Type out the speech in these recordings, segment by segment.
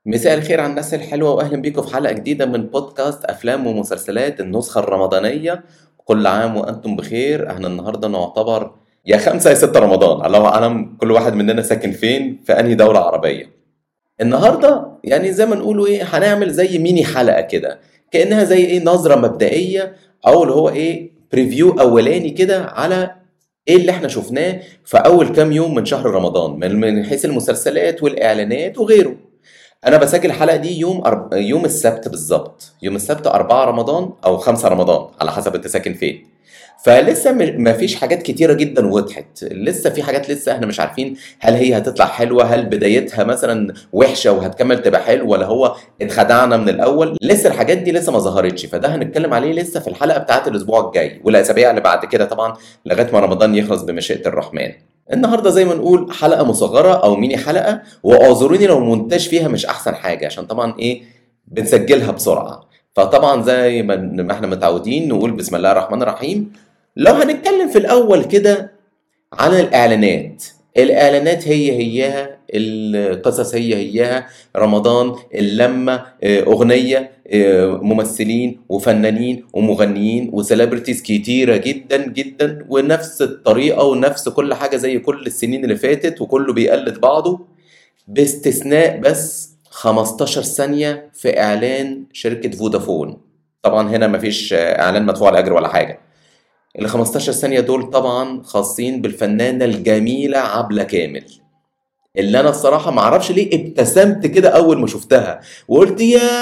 مساء الخير على الناس الحلوة وأهلا بيكم في حلقة جديدة من بودكاست أفلام ومسلسلات النسخة الرمضانية كل عام وأنتم بخير احنا النهاردة نعتبر يا خمسة يا ستة رمضان الله أعلم كل واحد مننا ساكن فين في أنهي دولة عربية النهاردة يعني زي ما نقولوا إيه هنعمل زي ميني حلقة كده كأنها زي إيه نظرة مبدئية أو اللي هو إيه بريفيو أولاني كده على ايه اللي احنا شفناه في اول كام يوم من شهر رمضان من- من حيث المسلسلات والاعلانات وغيره انا بسجل الحلقه دي يوم أرب... يوم السبت بالظبط يوم السبت 4 رمضان او 5 رمضان على حسب انت ساكن فين فلسه م- مفيش حاجات كتيره جدا وضحت لسه في حاجات لسه احنا مش عارفين هل هي هتطلع حلوه هل بدايتها مثلا وحشه وهتكمل تبقى حلوه ولا هو اتخدعنا من الاول لسه الحاجات دي لسه ما ظهرتش فده هنتكلم عليه لسه في الحلقه بتاعت الاسبوع الجاي والاسابيع اللي بعد كده طبعا لغايه ما رمضان يخلص بمشيئه الرحمن النهارده زي ما نقول حلقه مصغره او ميني حلقه واعذروني لو المونتاج فيها مش احسن حاجه عشان طبعا ايه بنسجلها بسرعه فطبعا زي ما ما احنا متعودين نقول بسم الله الرحمن الرحيم لو هنتكلم في الاول كده عن الاعلانات الاعلانات هي هياها القصص هي هياها رمضان اللمه آه، اغنيه آه، ممثلين وفنانين ومغنيين وسيلبرتيز كتيره جدا جدا ونفس الطريقه ونفس كل حاجه زي كل السنين اللي فاتت وكله بيقلد بعضه باستثناء بس 15 ثانيه في اعلان شركه فودافون طبعا هنا مفيش آه، اعلان مدفوع الاجر ولا حاجه ال 15 ثانية دول طبعا خاصين بالفنانة الجميلة عبلة كامل اللي انا الصراحة معرفش ليه ابتسمت كده اول ما شفتها وقلت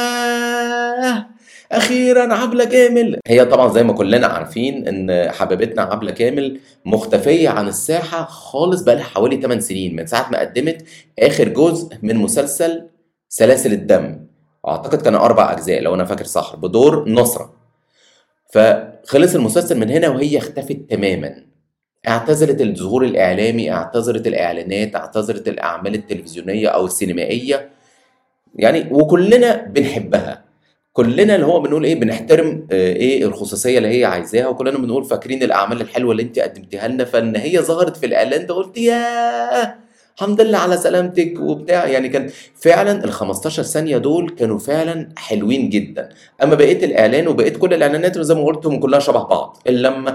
ياه اخيرا عبلة كامل هي طبعا زي ما كلنا عارفين ان حبيبتنا عبلة كامل مختفية عن الساحة خالص بقالها حوالي 8 سنين من ساعة ما قدمت اخر جزء من مسلسل سلاسل الدم اعتقد كان اربع اجزاء لو انا فاكر صح بدور نصرة فخلص المسلسل من هنا وهي اختفت تماما اعتزلت الظهور الإعلامي اعتذرت الإعلانات اعتذرت الأعمال التلفزيونية أو السينمائية يعني وكلنا بنحبها كلنا اللي هو بنقول ايه بنحترم آه، ايه الخصوصيه اللي هي عايزاها وكلنا بنقول فاكرين الاعمال الحلوه اللي انت قدمتيها لنا فان هي ظهرت في الاعلان ده قلت ياه الحمد لله على سلامتك وبتاع يعني كان فعلا ال 15 ثانيه دول كانوا فعلا حلوين جدا اما بقيه الاعلان وبقيه كل الاعلانات زي ما قلت هم كلها شبه بعض اللمه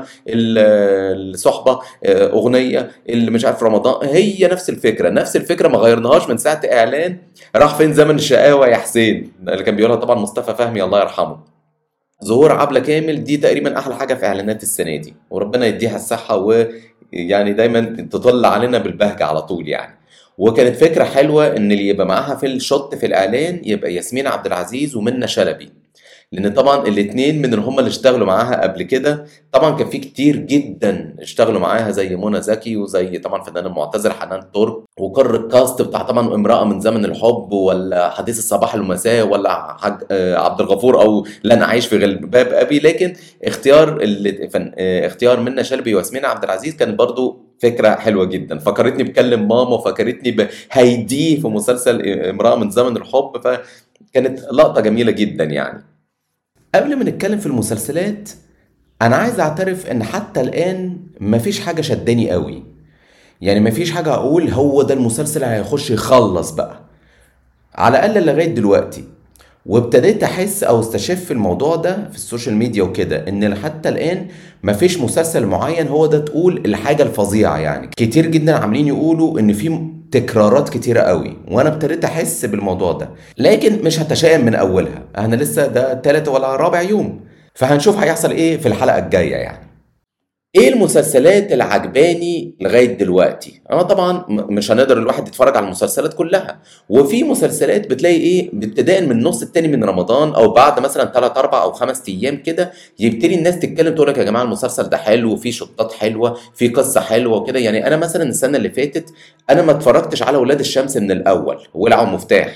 ال- الصحبه آه، اغنيه اللي مش عارف رمضان هي نفس الفكره نفس الفكره ما غيرناهاش من ساعه اعلان راح فين زمن الشقاوه يا حسين اللي كان بيقولها طبعا مصطفى فهمي الله يرحمه ظهور عبلة كامل دي تقريبا احلى حاجه في اعلانات السنه دي وربنا يديها الصحه ويعني دايما تطل علينا بالبهجه على طول يعني وكانت فكره حلوه ان اللي يبقى معاها في الشوت في الاعلان يبقى ياسمين عبد العزيز ومنى شلبي لان طبعا الاثنين من اللي هم اللي اشتغلوا معاها قبل كده طبعا كان في كتير جدا اشتغلوا معاها زي منى زكي وزي طبعا فنان المعتزل حنان ترك وكر الكاست بتاع طبعا امراه من زمن الحب ولا حديث الصباح المساء ولا حاج آه، عبد الغفور او لن اعيش في غلباب ابي لكن اختيار اللي فن آه، اختيار منى شلبي وياسمين عبد العزيز كان برضو فكره حلوه جدا فكرتني بكلم ماما وفكرتني بهيدي في مسلسل امراه من زمن الحب فكانت لقطه جميله جدا يعني قبل ما نتكلم في المسلسلات انا عايز اعترف ان حتى الان مفيش حاجه شداني قوي يعني مفيش حاجه اقول هو ده المسلسل اللي هيخش يخلص بقى على الاقل لغايه دلوقتي وابتديت احس او استشف الموضوع ده في السوشيال ميديا وكده ان حتى الان مفيش مسلسل معين هو ده تقول الحاجه الفظيعه يعني كتير جدا عاملين يقولوا ان في تكرارات كتيره قوي وانا ابتديت احس بالموضوع ده لكن مش هتشائم من اولها انا لسه ده تالت ولا رابع يوم فهنشوف هيحصل ايه في الحلقه الجايه يعني ايه المسلسلات اللي عجباني لغايه دلوقتي انا طبعا م- مش هنقدر الواحد يتفرج على المسلسلات كلها وفي مسلسلات بتلاقي ايه ابتداء من النص التاني من رمضان او بعد مثلا 3 4 او 5 ايام كده يبتدي الناس تتكلم تقول لك يا جماعه المسلسل ده حلو وفي شطات حلوه في قصه حلوه وكده يعني انا مثلا السنه اللي فاتت انا ما اتفرجتش على ولاد الشمس من الاول ولعوا مفتاح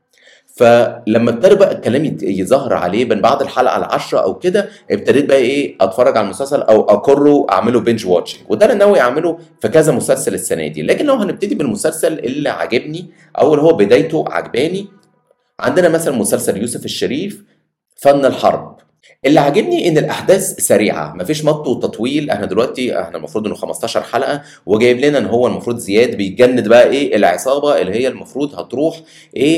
فلما ابتدى بقى الكلام يت- يظهر عليه من بعد الحلقه العشرة او كده ابتديت بقى ايه اتفرج على المسلسل او اقره اعمله بنج واتشنج وده انا ناوي اعمله في كذا مسلسل السنه دي لكن لو هنبتدي بالمسلسل اللي عجبني او اللي هو بدايته عجباني عندنا مثلا مسلسل يوسف الشريف فن الحرب اللي عاجبني ان الاحداث سريعه مفيش مط وتطويل احنا دلوقتي احنا المفروض انه 15 حلقه وجايب لنا ان هو المفروض زياد بيجند بقى ايه العصابه اللي هي المفروض هتروح ايه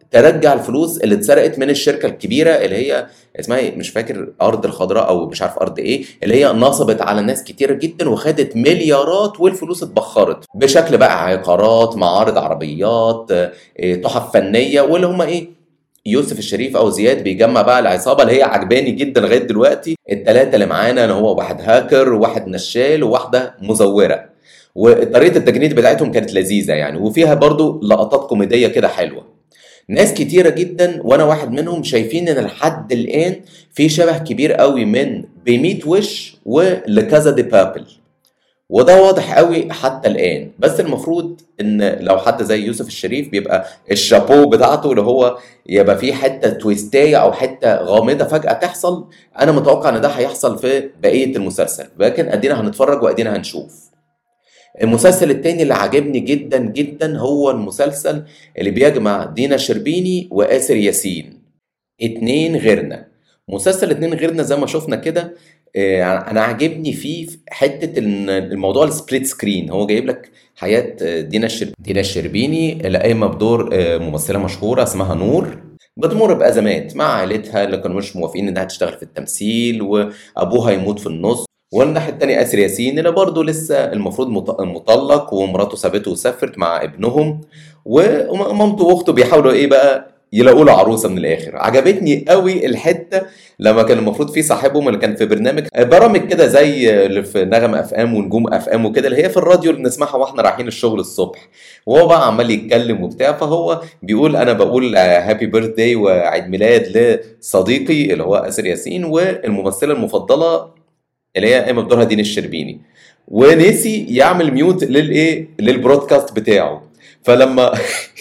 ترجع الفلوس اللي اتسرقت من الشركه الكبيره اللي هي اسمها إيه؟ مش فاكر ارض الخضراء او مش عارف ارض ايه اللي هي نصبت على ناس كتيره جدا وخدت مليارات والفلوس اتبخرت بشكل بقى عقارات معارض عربيات آه، تحف فنيه واللي هم ايه يوسف الشريف او زياد بيجمع بقى العصابه اللي هي عجباني جدا لغايه دلوقتي الثلاثه اللي معانا اللي هو واحد هاكر وواحد نشال وواحده مزوره وطريقه التجنيد بتاعتهم كانت لذيذه يعني وفيها برضو لقطات كوميديه كده حلوه ناس كتيرة جدا وانا واحد منهم شايفين ان لحد الان في شبه كبير قوي من بميت وش ولكازا دي بابل وده واضح قوي حتى الان بس المفروض ان لو حد زي يوسف الشريف بيبقى الشابو بتاعته اللي هو يبقى فيه حته تويستايه او حته غامضه فجاه تحصل انا متوقع ان ده هيحصل في بقيه المسلسل لكن ادينا هنتفرج وادينا هنشوف المسلسل التاني اللي عجبني جدا جدا هو المسلسل اللي بيجمع دينا شربيني وآسر ياسين اتنين غيرنا مسلسل اتنين غيرنا زي ما شفنا كده آه، انا عاجبني فيه حته الموضوع السبليت سكرين هو جايب لك حياه آه، دينا الشربيني دينا الشربيني اللي قايمه بدور آه، ممثله مشهوره اسمها نور بتمر بازمات مع عائلتها اللي كانوا مش موافقين انها تشتغل في التمثيل وابوها يموت في النص والناحيه الثانيه اسر ياسين اللي برضه لسه المفروض مطلق ومراته سابته وسافرت مع ابنهم ومامته واخته بيحاولوا ايه بقى يلاقوا له عروسه من الاخر عجبتني قوي الحته لما كان المفروض في صاحبهم اللي كان في برنامج برامج كده زي اللي في نغم اف ام ونجوم اف ام وكده اللي هي في الراديو اللي بنسمعها واحنا رايحين الشغل الصبح وهو بقى عمال يتكلم وبتاع فهو بيقول انا بقول هابي بيرث داي وعيد ميلاد لصديقي اللي هو اسر ياسين والممثله المفضله اللي هي قايمه بدورها دين الشربيني ونسي يعمل ميوت للايه للبرودكاست بتاعه فلما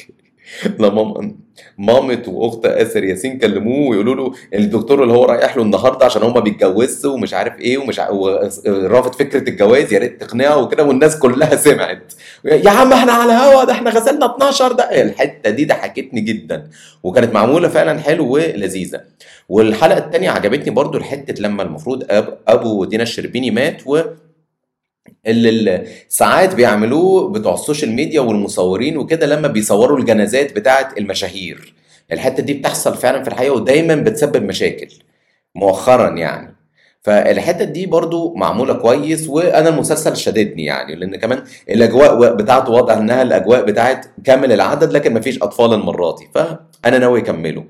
لما مامة واخت اسر ياسين كلموه ويقولوا له الدكتور اللي هو رايح له النهارده عشان هما بيتجوزوا ومش عارف ايه ومش ع... ورافض فكره الجواز يا ريت تقنعه وكده والناس كلها سمعت يا عم احنا على هوا ده احنا غسلنا 12 ده الحته دي ضحكتني جدا وكانت معموله فعلا حلو ولذيذه والحلقه الثانيه عجبتني برضو الحته لما المفروض أب... ابو دينا الشربيني مات و اللي ساعات بيعملوه بتوع السوشيال ميديا والمصورين وكده لما بيصوروا الجنازات بتاعه المشاهير الحته دي بتحصل فعلا في الحقيقه ودايما بتسبب مشاكل مؤخرا يعني فالحته دي برضو معموله كويس وانا المسلسل شددني يعني لان كمان الاجواء بتاعته واضح انها الاجواء بتاعت كامل العدد لكن مفيش اطفال المره دي فانا ناوي اكمله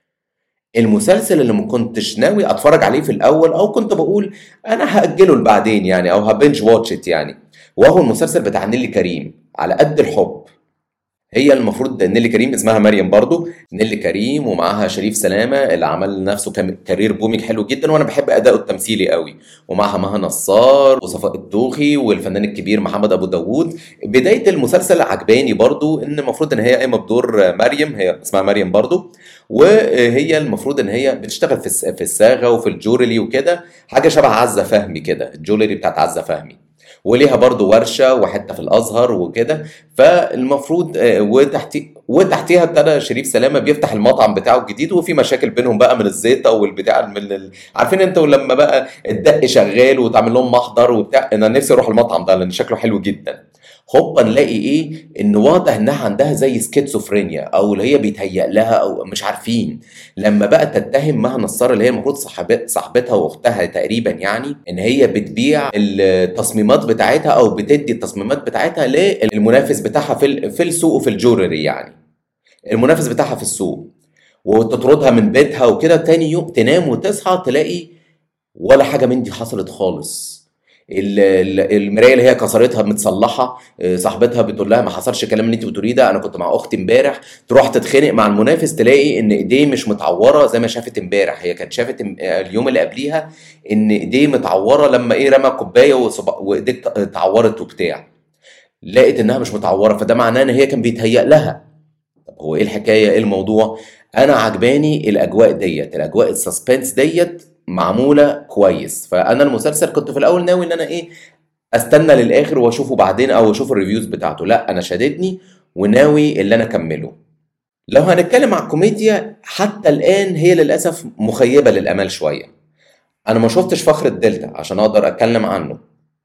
المسلسل اللي ما كنتش ناوي اتفرج عليه في الاول او كنت بقول انا هاجله لبعدين يعني او هبنج واتش يعني وهو المسلسل بتاع نيلي كريم على قد الحب هي المفروض نيلي كريم اسمها مريم برضو نيلي كريم ومعاها شريف سلامه اللي عمل نفسه كارير بوميك حلو جدا وانا بحب اداؤه التمثيلي قوي ومعاها مها نصار وصفاء الدوخي والفنان الكبير محمد ابو داوود بدايه المسلسل عجباني برضو ان المفروض ان هي قايمه بدور مريم هي اسمها مريم برضو وهي المفروض ان هي بتشتغل في في الصاغه وفي الجورلي وكده حاجه شبه عزه فهمي كده الجولري بتاعت عزه فهمي وليها برضو ورشه وحته في الازهر وكده فالمفروض آه، وتحتي وتحتيها ابتدى شريف سلامه بيفتح المطعم بتاعه الجديد وفي مشاكل بينهم بقى من الزيطه والبتاع من ال... عارفين انتوا لما بقى الدق شغال وتعمل لهم محضر وبتاع انا نفسي اروح المطعم ده لان شكله حلو جدا هوبا نلاقي ايه ان واضح انها عندها زي سكيتسوفرينيا او اللي هي بيتهيأ لها او مش عارفين لما بقى تتهم مها نصار اللي هي المفروض صاحبتها واختها تقريبا يعني ان هي بتبيع التصميمات بتاعتها او بتدي التصميمات بتاعتها للمنافس بتاعها في في السوق وفي الجورري يعني المنافس بتاعها في السوق وتطردها من بيتها وكده تاني يوم تنام وتصحى تلاقي ولا حاجه من دي حصلت خالص المرايه اللي هي كسرتها متصلحه آه، صاحبتها بتقول لها ما حصلش الكلام اللي انت بتقوليه ده انا كنت مع اختي امبارح تروح تتخانق مع المنافس تلاقي ان ايديه مش متعوره زي ما شافت امبارح هي كانت شافت اليوم اللي قبليها ان ايديه متعوره لما ايه رمى كوبايه وايديه اتعورت وبتاع لقيت انها مش متعوره فده معناه ان هي كان بيتهيأ لها طب هو ايه الحكايه ايه الموضوع انا عجباني الاجواء ديت الاجواء السسبنس ديت معموله كويس فانا المسلسل كنت في الاول ناوي ان انا ايه استنى للاخر واشوفه بعدين او اشوف الريفيوز بتاعته لا انا شددني وناوي اللي انا اكمله لو هنتكلم على الكوميديا حتى الان هي للاسف مخيبه للامال شويه انا ما شفتش فخر الدلتا عشان اقدر اتكلم عنه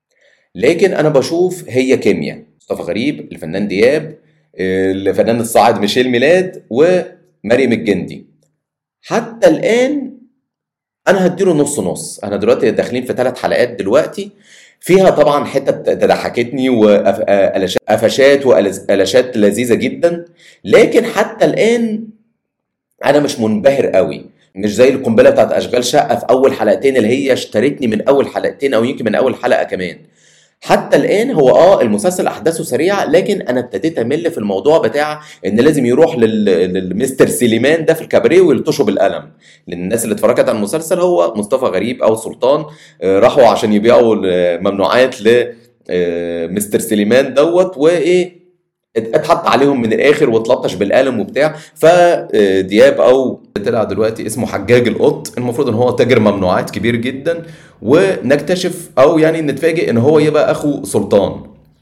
لكن انا بشوف هي كيمياء مصطفى غريب الفنان دياب الفنان الصاعد ميشيل ميلاد و مريم الجندي حتى الان انا هديله نص نص انا دلوقتي داخلين في ثلاث حلقات دلوقتي فيها طبعا حتة ضحكتني وقفشات وقلشات لذيذة جدا لكن حتى الآن أنا مش منبهر قوي مش زي القنبلة بتاعت أشغال شقة في أول حلقتين اللي هي اشترتني من أول حلقتين أو يمكن من أول حلقة كمان حتى الان هو اه المسلسل احداثه سريعه لكن انا ابتديت امل في الموضوع بتاع ان لازم يروح للمستر سليمان ده في الكابريه ويلطشه بالقلم لان الناس اللي اتفرجت على المسلسل هو مصطفى غريب او سلطان آه، راحوا عشان يبيعوا ممنوعات ل آه، مستر سليمان دوت وايه اتحط عليهم من الاخر واتلطش بالقلم وبتاع فدياب او طلع دلوقتي اسمه حجاج القط المفروض ان هو تاجر ممنوعات كبير جدا ونكتشف او يعني نتفاجئ ان هو يبقى اخو سلطان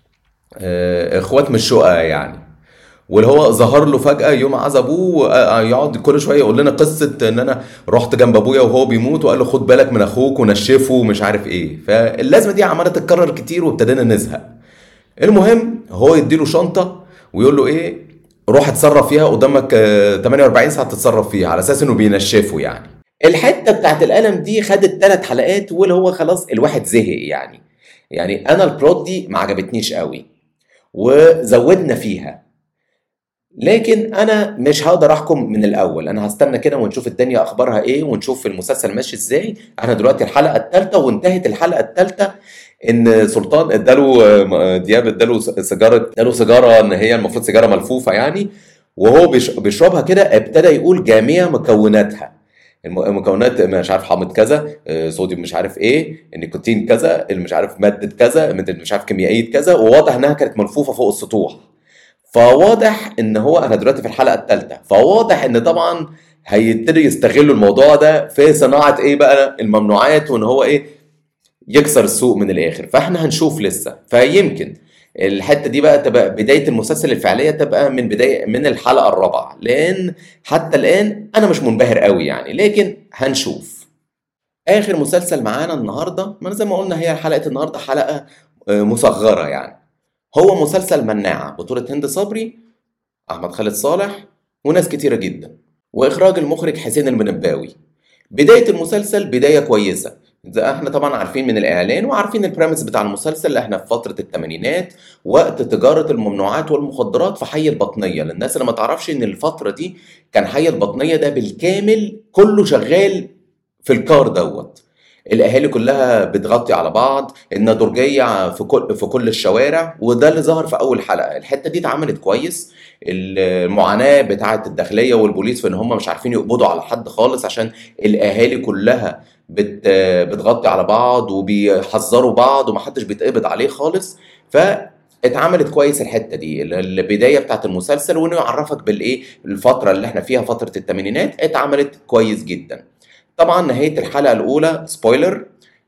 آه، اخوات مش شقق يعني واللي هو ظهر له فجاه يوم عز ابوه آه، يقعد كل شويه يقول لنا قصه ان انا رحت جنب ابويا وهو بيموت وقال له خد بالك من اخوك ونشفه ومش عارف ايه فاللازمه دي عماله تتكرر كتير وابتدينا نزهق المهم هو يديله شنطه ويقول له ايه روح اتصرف فيها قدامك 48 آه، ساعه تتصرف فيها على اساس انه بينشفه يعني الحته بتاعت القلم دي خدت ثلاث حلقات واللي هو خلاص الواحد زهق يعني يعني انا البلوت دي ما عجبتنيش قوي وزودنا فيها لكن انا مش هقدر احكم من الاول انا هستنى كده ونشوف الدنيا اخبارها ايه ونشوف المسلسل ماشي ازاي انا دلوقتي الحلقه الثالثه وانتهت الحلقه الثالثه ان سلطان اداله دياب اداله سيجاره اداله سيجاره ان هي المفروض سيجاره ملفوفه يعني وهو بيشربها كده ابتدى يقول جميع مكوناتها المكونات مش عارف حامض كذا آه، صوديوم مش عارف ايه النيكوتين كذا اللي مش عارف ماده كذا مش عارف كيميائيه كذا وواضح انها كانت ملفوفه فوق السطوح فواضح ان هو انا دلوقتي في الحلقه الثالثه فواضح ان طبعا هيبتدي يستغلوا الموضوع ده في صناعه ايه بقى الممنوعات وان هو ايه يكسر السوق من الاخر فاحنا هنشوف لسه فيمكن الحته دي بقى تبقى بدايه المسلسل الفعليه تبقى من بدايه من الحلقه الرابعه لان حتى الان انا مش منبهر قوي يعني لكن هنشوف اخر مسلسل معانا النهارده ما زي ما قلنا هي حلقه النهارده حلقه آه، مصغره يعني هو مسلسل مناعه بطوله هند صبري احمد خالد صالح وناس كتيره جدا واخراج المخرج حسين المنباوي بدايه المسلسل بدايه كويسه ده احنا طبعا عارفين من الاعلان وعارفين البريمس بتاع المسلسل اللي احنا في فتره الثمانينات وقت تجاره الممنوعات والمخدرات في حي البطنيه للناس اللي ما تعرفش ان الفتره دي كان حي البطنيه ده بالكامل كله شغال في الكار دوت الاهالي كلها بتغطي على بعض النضرجيه في كل في كل الشوارع وده اللي ظهر في اول حلقه الحته دي اتعملت كويس المعاناه بتاعه الداخليه والبوليس في ان هم مش عارفين يقبضوا على حد خالص عشان الاهالي كلها بت بتغطي على بعض وبيحذروا بعض ومحدش بيتقبض عليه خالص ف اتعملت كويس الحته دي البدايه بتاعت المسلسل وانه يعرفك بالايه الفتره اللي احنا فيها فتره الثمانينات اتعملت كويس جدا طبعا نهايه الحلقه الاولى سبويلر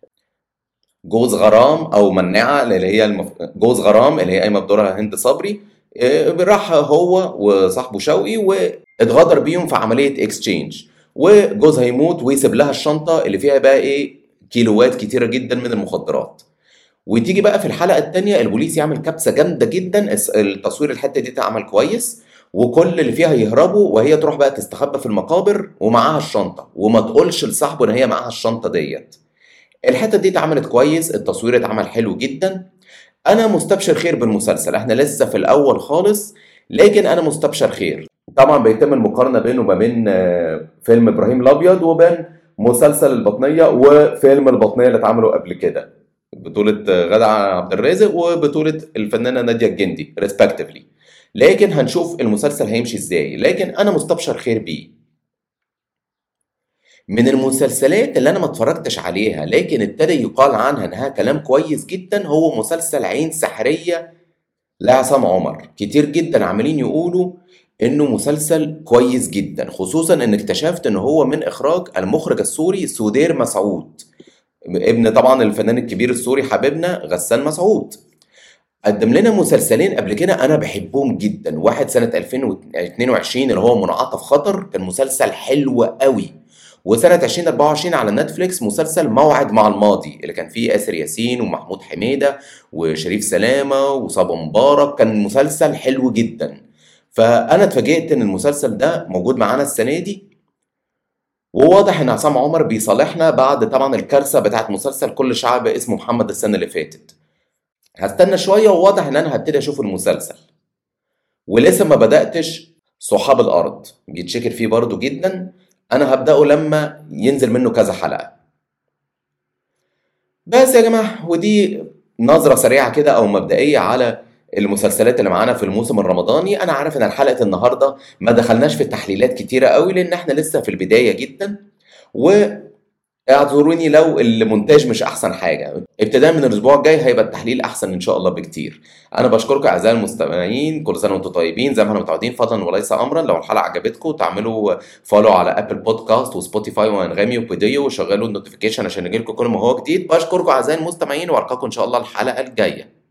جوز غرام او مناعه اللي هي المف... جوز غرام اللي هي قايمه بدورها هند صبري آه، راح هو وصاحبه شوقي واتغدر بيهم في عمليه اكسشينج وجوزها يموت ويسيب لها الشنطه اللي فيها بقى ايه كيلوات كتيره جدا من المخدرات وتيجي بقى في الحلقه الثانيه البوليس يعمل كبسه جامده جدا التصوير الحته دي اتعمل كويس وكل اللي فيها يهربوا وهي تروح بقى تستخبى في المقابر ومعاها الشنطه وما تقولش لصاحبه ان هي معاها الشنطه ديت الحته دي اتعملت كويس التصوير اتعمل حلو جدا انا مستبشر خير بالمسلسل احنا لسه في الاول خالص لكن انا مستبشر خير طبعا بيتم المقارنه بينه وما بين آه، فيلم ابراهيم الابيض وبين مسلسل البطنيه وفيلم البطنيه اللي اتعملوا قبل كده بطوله غادة عبد الرازق وبطوله الفنانه ناديه الجندي ريسبكتفلي لكن هنشوف المسلسل هيمشي ازاي لكن انا مستبشر خير بيه من المسلسلات اللي انا ما اتفرجتش عليها لكن ابتدى يقال عنها انها كلام كويس جدا هو مسلسل عين سحريه لعصام عمر كتير جدا عمالين يقولوا انه مسلسل كويس جدا خصوصا ان اكتشفت ان هو من اخراج المخرج السوري سودير مسعود ابن طبعا الفنان الكبير السوري حبيبنا غسان مسعود قدم لنا مسلسلين قبل كده انا بحبهم جدا واحد سنه 2022 اللي هو منعطف خطر كان مسلسل حلو قوي وسنة 2024 على نتفليكس مسلسل موعد مع الماضي اللي كان فيه آسر ياسين ومحمود حميدة وشريف سلامة وصابا مبارك كان مسلسل حلو جدا فانا اتفاجئت ان المسلسل ده موجود معانا السنه دي وواضح ان عصام عمر بيصالحنا بعد طبعا الكارثه بتاعت مسلسل كل شعب اسمه محمد السنه اللي فاتت هستنى شويه وواضح ان انا هبتدي اشوف المسلسل ولسه ما بداتش صحاب الارض بيتشكر فيه برضو جدا انا هبداه لما ينزل منه كذا حلقه بس يا جماعه ودي نظره سريعه كده او مبدئيه على المسلسلات اللي معانا في الموسم الرمضاني انا عارف ان حلقه النهارده ما دخلناش في التحليلات كتيره قوي لان احنا لسه في البدايه جدا و اعذروني لو المونتاج مش احسن حاجه ابتداء من الاسبوع الجاي هيبقى التحليل احسن ان شاء الله بكتير انا بشكركم اعزائي المستمعين كل سنه وانتم طيبين زي ما احنا متعودين فضلا وليس امرا لو الحلقه عجبتكم تعملوا فولو على ابل بودكاست وسبوتيفاي وانغامي وفيديو وشغلوا النوتيفيكيشن عشان يجيلكم كل ما هو جديد بشكركم اعزائي المستمعين والقاكم ان شاء الله الحلقه الجايه